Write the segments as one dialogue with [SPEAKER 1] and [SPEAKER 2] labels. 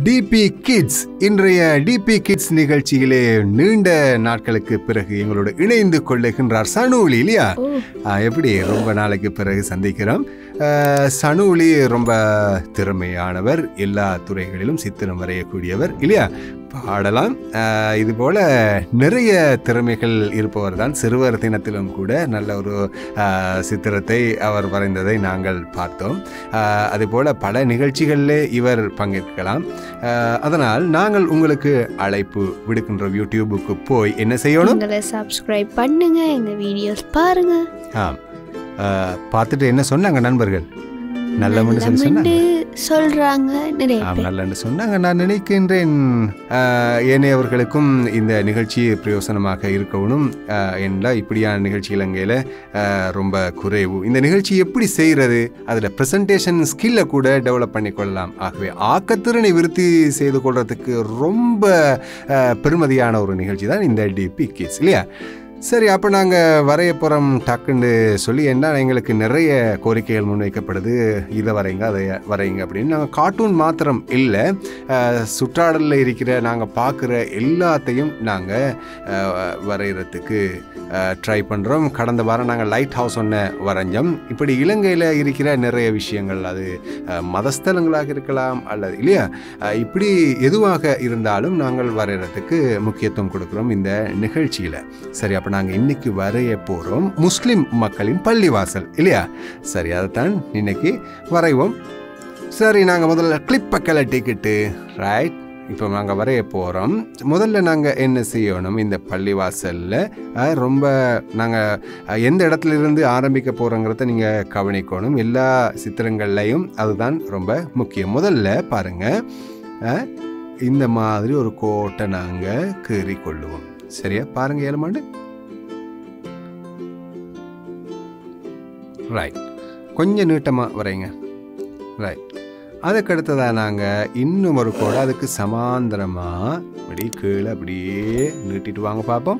[SPEAKER 1] DP kids இன்றைய DP kids நிகழ்ச்சியிலே நீண்ட நாட்களுக்கு பிறகு எங்களோட இணைந்து கொள்ளுகின்றார் சனூலி இல்லையா
[SPEAKER 2] ஓ
[SPEAKER 1] ஆ, எப்படி ரொம்ப நாளைக்கு பிறகு சந்திக்கிறோம் ஆ, சனூலி ரொம்ப திறமையானவர் எல்லா துறைகளிலும் சித்திரம் வரையக்கூடியவர் இல்லையா பாடலாம் ஆ, இது போல நிறைய திறமைகள் இருப்பவர் தான் சிறுவர் தினத்திலும் கூட நல்ல ஒரு ஆ, சித்திரத்தை அவர் வரைந்ததை நாங்கள் பார்த்தோம் ஆ, அதுபோல பல நிகழ்ச்சிகளிலே இவர் பங்கேற்கலாம் ஆ, அதனால் நாங்கள் உங்களுக்கு அழைப்பு விடுக்கின்ற யூடியூபுக்கு போய் என்ன செய்யணும்
[SPEAKER 2] எங்களை சப்ஸ்கிரைப் பண்ணுங்க எங்க வீடியோஸ் பாருங்க
[SPEAKER 1] ஆம் ஆ, பார்த்துட்டு என்ன சொன்னாங்க நண்பர்கள் நல்லவன்னு சொல்லி
[SPEAKER 2] நல்லவன்னு சொல்றாங்க நிறைய
[SPEAKER 1] ஆம்
[SPEAKER 2] பேர்
[SPEAKER 1] நல்லன்னு சொன்னாங்க நான் நினைக்கின்றேன் ஆ, ஏனையவர்களுக்கும் இந்த நிகழ்ச்சி பிரயோசனமாக இருக்கணும் ஆ, என்றால் இப்படியான நிகழ்ச்சிகள் அங்கேல ஆ, ரொம்ப குறைவு இந்த நிகழ்ச்சி எப்படி செய்கிறது அதில் ப்ரெசன்டேஷன் ஸ்கில்லை கூட டெவலப் பண்ணிக்கொள்ளலாம் ஆகவே ஆக்கத்திறனை விருத்தி செய்து கொள்றதுக்கு ரொம்ப ஆ, பெருமதியான ஒரு நிகழ்ச்சி தான் இந்த டிபி கிட்ஸ் இல்லையா சரி அப்போ நாங்கள் வரைய போகிறோம் டக்குன்னு சொல்லி என்ன எங்களுக்கு நிறைய கோரிக்கைகள் முன்வைக்கப்படுது இதை வரைங்க அதை வரைங்க அப்படின்னு நாங்கள் கார்ட்டூன் மாத்திரம் இல்லை சுற்றாடலில் இருக்கிற நாங்கள் பார்க்குற எல்லாத்தையும் நாங்கள் வரைகிறதுக்கு ட்ரை பண்ணுறோம் கடந்த வாரம் நாங்கள் லைட் ஹவுஸ் ஒன்று வரைஞ்சோம் இப்படி இலங்கையில் இருக்கிற நிறைய விஷயங்கள் அது அஹ், மதஸ்தலங்களாக இருக்கலாம் அல்லது இல்லையா அஹ், இப்படி எதுவாக இருந்தாலும் நாங்கள் வரைகிறதுக்கு முக்கியத்துவம் கொடுக்குறோம் இந்த நிகழ்ச்சியில் சரி அப்போ நாங்கள் இன்னைக்கு வரைய போகிறோம் முஸ்லிம் மக்களின் பள்ளிவாசல் இல்லையா சரி அதைத்தான் இன்னைக்கு வரைவோம் சரி நாங்கள் முதல்ல கிளிப்பை கிளட்டிக்கிட்டு ரைட் இப்போ நாங்கள் வரைய போகிறோம் முதல்ல நாங்கள் என்ன செய்யணும் இந்த பள்ளிவாசலில் அஹ், ரொம்ப நாங்கள் எந்த இடத்துல இருந்து ஆரம்பிக்க போகிறோங்கிறத நீங்கள் கவனிக்கணும் எல்லா சித்திரங்கள்லையும் அதுதான் ரொம்ப முக்கியம் முதல்ல பாருங்கள் அஹ், இந்த மாதிரி ஒரு கோட்டை நாங்கள் கீறி கொள்ளுவோம் சரியா பாருங்க ஏழுமாண்டு ரைட் கொஞ்சம் நீட்டமாக வரைங்க ரைட் அதுக்கு அடுத்ததாக நாங்கள் இன்னும் ஒரு கோடை அதுக்கு சமாந்தரமாக அப்படி கீழே அப்படியே நீட்டிட்டு வாங்க பார்ப்போம்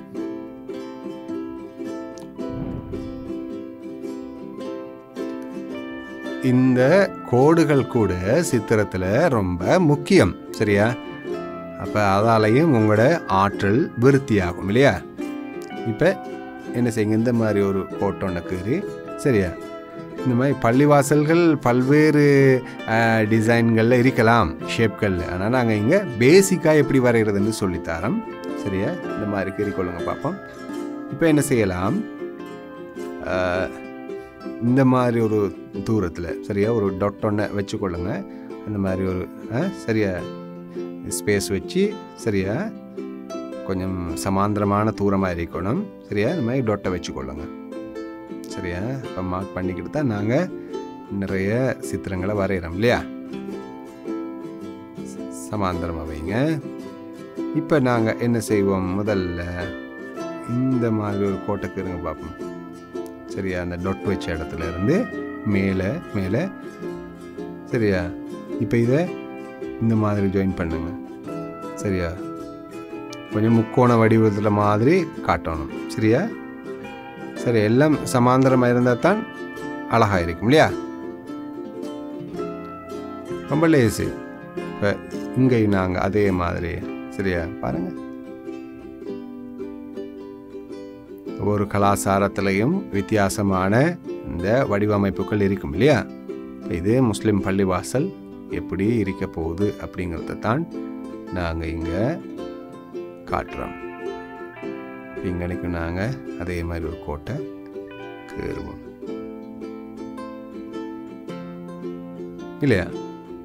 [SPEAKER 1] இந்த கோடுகள் கூட சித்திரத்தில் ரொம்ப முக்கியம் சரியா அப்போ அதாலையும் உங்களோட ஆற்றல் விருத்தியாகும் இல்லையா இப்போ என்ன செய்யுங்க இந்த மாதிரி ஒரு கோட்டொன்னை கீறி சரியா இந்த மாதிரி பள்ளிவாசல்கள் பல்வேறு டிசைன்களில் இருக்கலாம் ஷேப்களில் ஆனால் நாங்கள் இங்கே பேசிக்காக எப்படி வரைகிறதுன்னு சொல்லித்தரோம் சரியா இந்த மாதிரி கீறிக்கொள்ளுங்க பார்ப்போம் இப்போ என்ன செய்யலாம் அஹ், இந்த மாதிரி ஒரு தூரத்தில் சரியா ஒரு டொட் ஒன்றை வச்சுக்கொள்ளுங்க அந்த மாதிரி ஒரு அஹ், சரியா ஸ்பேஸ் வச்சு சரியா கொஞ்சம் சமாந்தரமான தூரமாக இருக்கணும் சரியா இந்த மாதிரி டொட்டை வச்சுக்கொள்ளுங்க சரியா இப்போ மார்க் பண்ணிக்கிட்டு தான் நாங்கள் நிறைய சித்திரங்களை வரைகிறோம் இல்லையா சமாந்தரமாக வைங்க இப்போ நாங்கள் என்ன செய்வோம் முதல்ல இந்த மாதிரி ஒரு கோட்டைக்கு இருங்க பார்ப்போம் சரியா அந்த டொட் வச்ச இடத்துல இருந்து மேலே மேலே சரியா இப்போ இதை இந்த மாதிரி ஜாயின் பண்ணுங்க சரியா கொஞ்சம் முக்கோண வடிவத்தில் மாதிரி காட்டணும் சரியா சரி எல்லாம் சமாந்தரமாக இருந்தால் தான் அழகாக இருக்கும் இல்லையா ரொம்ப லேசு இப்போ இங்கே நாங்கள் அதே மாதிரி சரியா பாருங்க ஒவ்வொரு கலாச்சாரத்திலையும் வித்தியாசமான இந்த வடிவமைப்புகள் இருக்கும் இல்லையா இப்ப இது முஸ்லீம் பள்ளிவாசல் எப்படி இருக்க போகுது அப்படிங்கிறத தான் நாங்கள் இங்கே காட்டுறோம் இங்கனைக்கு நாங்கள் அதே மாதிரி ஒரு கோட்டை கீறுவோம் இல்லையா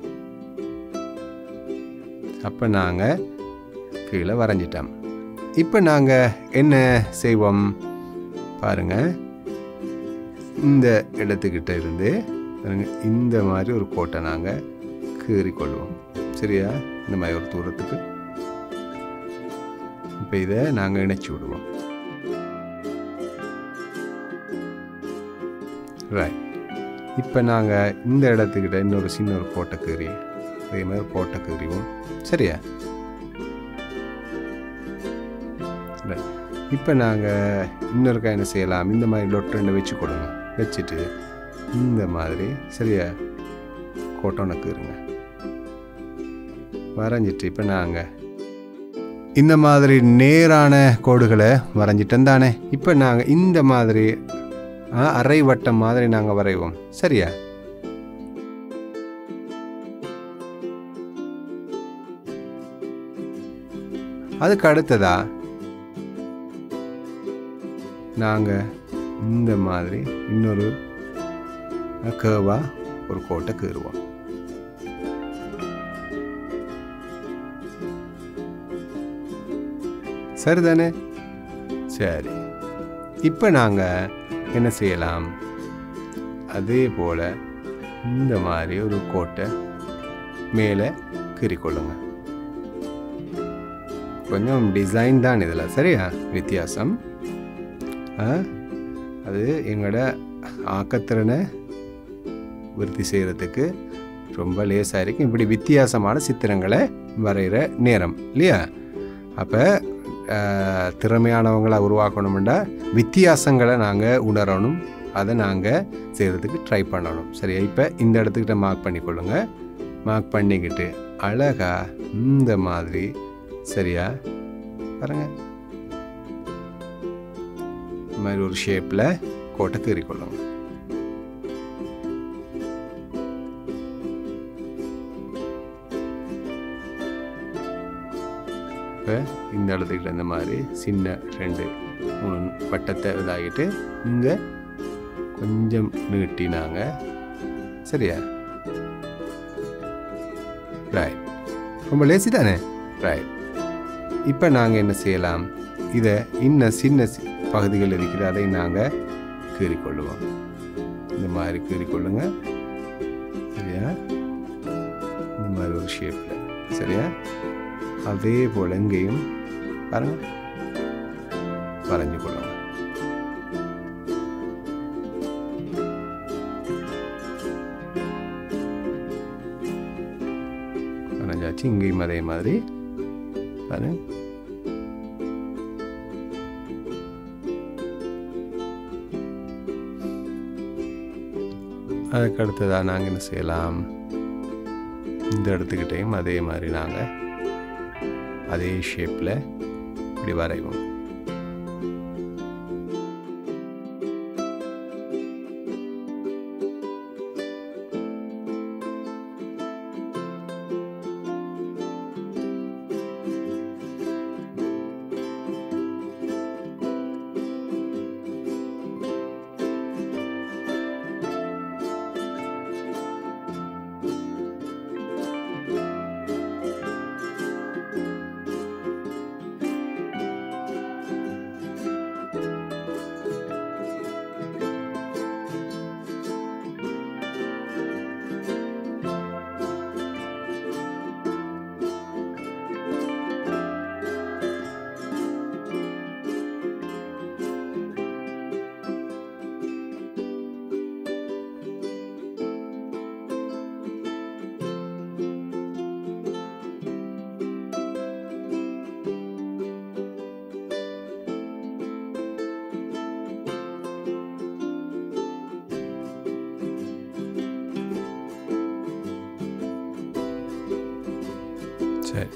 [SPEAKER 1] அப்போ நாங்கள் கீழே வரைஞ்சிட்டோம் இப்போ நாங்கள் என்ன செய்வோம் பாருங்க இந்த இடத்துக்கிட்ட இருந்து பாருங்க இந்த மாதிரி ஒரு கோட்டை நாங்கள் கீறி கொள்வோம் சரியா இந்த மாதிரி ஒரு தூரத்துக்கு இப்போ இதை நாங்கள் இணைச்சி விடுவோம் ரைட் இப்போ நாங்கள் இந்த இடத்துக்கிட்ட இன்னொரு சின்ன ஒரு கோட்டை கீறி அதே மாதிரி ஒரு கோட்டை கீறிவோம் சரியா ரைட் இப்போ நாங்கள் இன்னொருக்கா என்ன செய்யலாம் இந்த மாதிரி டொட் ரெண்டு வச்சு கொடுங்க வச்சுட்டு இந்த மாதிரி சரியா கோட்டோனை கீறுங்க வரைஞ்சிட்டு இப்போ நாங்கள் இந்த மாதிரி நேரான கோடுகளை வரைஞ்சிட்டோம் தானே இப்போ நாங்கள் இந்த மாதிரி ஆ, அரை வட்டம் மாதிரி நாங்கள் வரைவோம் சரியா அதுக்கு அடுத்ததா நாங்கள் இந்த மாதிரி இன்னொரு கேர்வாக ஒரு கோட்டை கீறுவோம் சரிதானே சரி இப்போ நாங்கள் என்ன செய்யலாம் அதே போல் இந்த மாதிரி ஒரு கோட்டை மேலே கீறிக்கொள்ளுங்க கொஞ்சம் டிசைன் தான் இதில் சரியா வித்தியாசம் ஆ? அது எங்களோட ஆக்கத்திறனை விருத்தி செய்கிறதுக்கு ரொம்ப லேசாக இருக்கும் இப்படி வித்தியாசமான சித்திரங்களை வரைகிற நேரம் இல்லையா அப்போ திறமையானவங்களை உருவாக்கணும்னா வித்தியாசங்களை நாங்கள் உணரணும் அதை நாங்கள் செய்கிறதுக்கு ட்ரை பண்ணணும் சரியா இப்போ இந்த இடத்துக்கிட்ட மார்க் பண்ணிக்கொள்ளுங்க மார்க் பண்ணிக்கிட்டு அழகா இந்த மாதிரி சரியா பாருங்க இந்த மாதிரி ஒரு ஷேப்பில் கோட்டை கீறிக்கொள்ளுங்க இப்போ இந்த இடத்துக்கிட்ட இந்த மாதிரி சின்ன ரெண்டு மூணு வட்டத்தை இதாகிட்டு இங்கே கொஞ்சம் நீட்டினாங்க சரியா ரைட் ரொம்ப லேசி தானே ரைட் இப்போ நாங்கள் என்ன செய்யலாம் இதை இன்னும் சின்ன சி- பகுதிகள் இருக்கிற அதை நாங்கள் கீறிக்கொள்ளுவோம் இந்த மாதிரி கீறிக்கொள்ளுங்க சரியா இந்த மாதிரி ஒரு ஷேப்பில் சரியா அதே போல் இங்கேயும் பாருங்க வரைஞ்சு கொள்ளுங்க வரைஞ்சாச்சு இங்கேயும் அதே மாதிரி பாருங்க அதுக்கு அடுத்ததாக நாங்கள் என்ன செய்யலாம் இந்த இடத்துக்கிட்டையும் அதே மாதிரி நாங்கள் அதே ஷேப்பில் இப்படி வரைவோம் சரி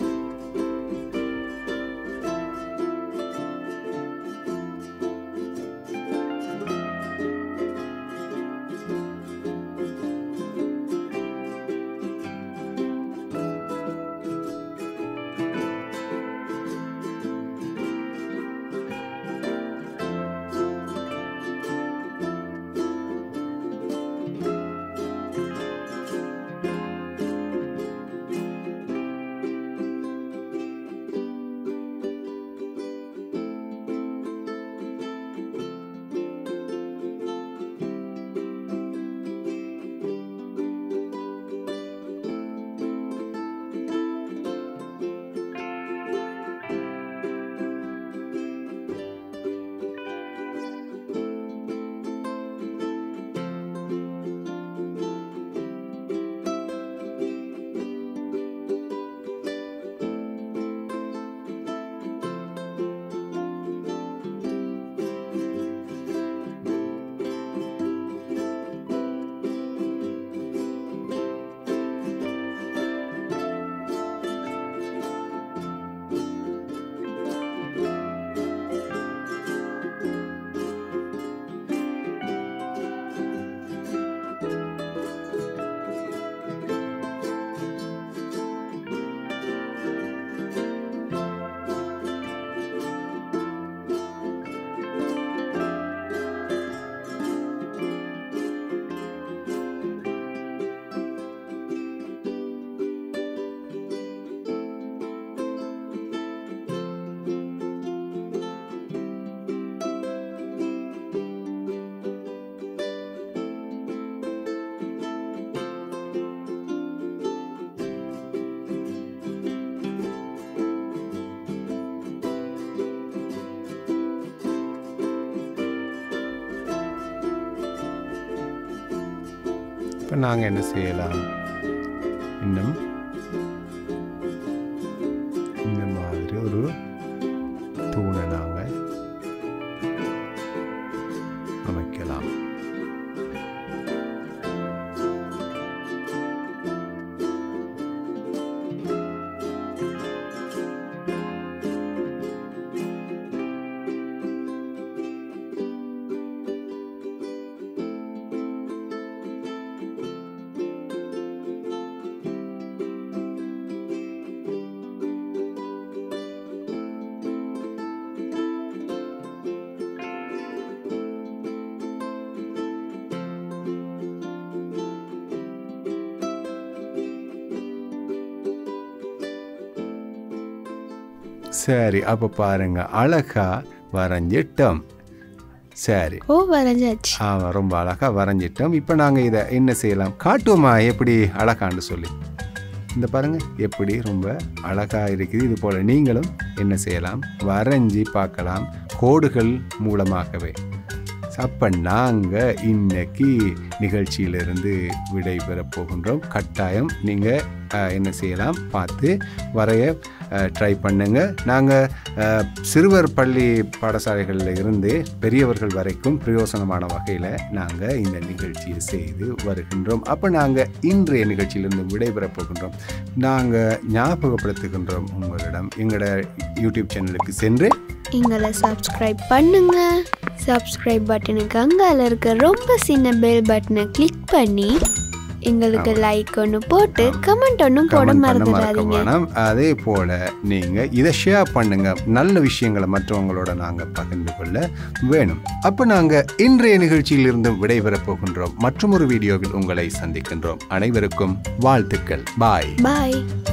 [SPEAKER 1] இப்போ நாங்கள் என்ன செய்யலாம் இன்னும் இந்த மாதிரி ஒரு தூணை நாங்கள் அமைக்கலாம் சரி அப்போ பாருங்க அழகா வரைஞ்சிட்டோம் சரி
[SPEAKER 2] ஓ வரைஞ்சாச்சு
[SPEAKER 1] ஆமாம் ரொம்ப அழகா வரைஞ்சிட்டோம் இப்போ நாங்கள் இதை என்ன செய்யலாம் காட்டுவோமா எப்படி அழகான்னு சொல்லி இந்த பாருங்க எப்படி ரொம்ப அழகா இருக்குது இது போல நீங்களும் என்ன செய்யலாம் வரைஞ்சி பார்க்கலாம் கோடுகள் மூலமாகவே அப்போ நாங்கள் இன்னைக்கு நிகழ்ச்சியிலிருந்து விடைபெறப் போகின்றோம் கட்டாயம் நீங்கள் என்ன செய்யலாம் பார்த்து வரைய ட்ரை பண்ணுங்க நாங்கள் சிறுவர் பள்ளி பாடசாலைகளில் இருந்து பெரியவர்கள் வரைக்கும் பிரயோசனமான வகையில் நாங்கள் இந்த நிகழ்ச்சியை செய்து வருகின்றோம் அப்போ நாங்கள் இன்றைய நிகழ்ச்சியிலிருந்து விடைபெறப் போகின்றோம் நாங்கள் ஞாபகப்படுத்துகின்றோம் உங்களிடம் எங்களோட யூடியூப் சேனலுக்கு சென்று
[SPEAKER 2] எங்களை சப்ஸ்கிரைப் பண்ணுங்க சப்ஸ்கிரைப் பட்டனுக்கு அங்கால இருக்க ரொம்ப சின்ன பெல் பட்டனை கிளிக் பண்ணி எங்களுக்கு லைக் ஒன்று போட்டு கமெண்ட் ஒன்றும் போட
[SPEAKER 1] கமெண்ட் பண்ண மறக்க
[SPEAKER 2] மறந்துடாதீங்க
[SPEAKER 1] வேணாம் அதே போல் நீங்கள் இதை ஷேர் பண்ணுங்க நல்ல விஷயங்களை மற்றவங்களோட நாங்கள் பகிர்ந்து கொள்ள வேணும் அப்போ நாங்கள் இன்றைய நிகழ்ச்சியிலிருந்து விடைபெறப் போகின்றோம் மற்றும் ஒரு வீடியோவில் உங்களை சந்திக்கின்றோம் அனைவருக்கும் வாழ்த்துக்கள் பாய்
[SPEAKER 2] பாய்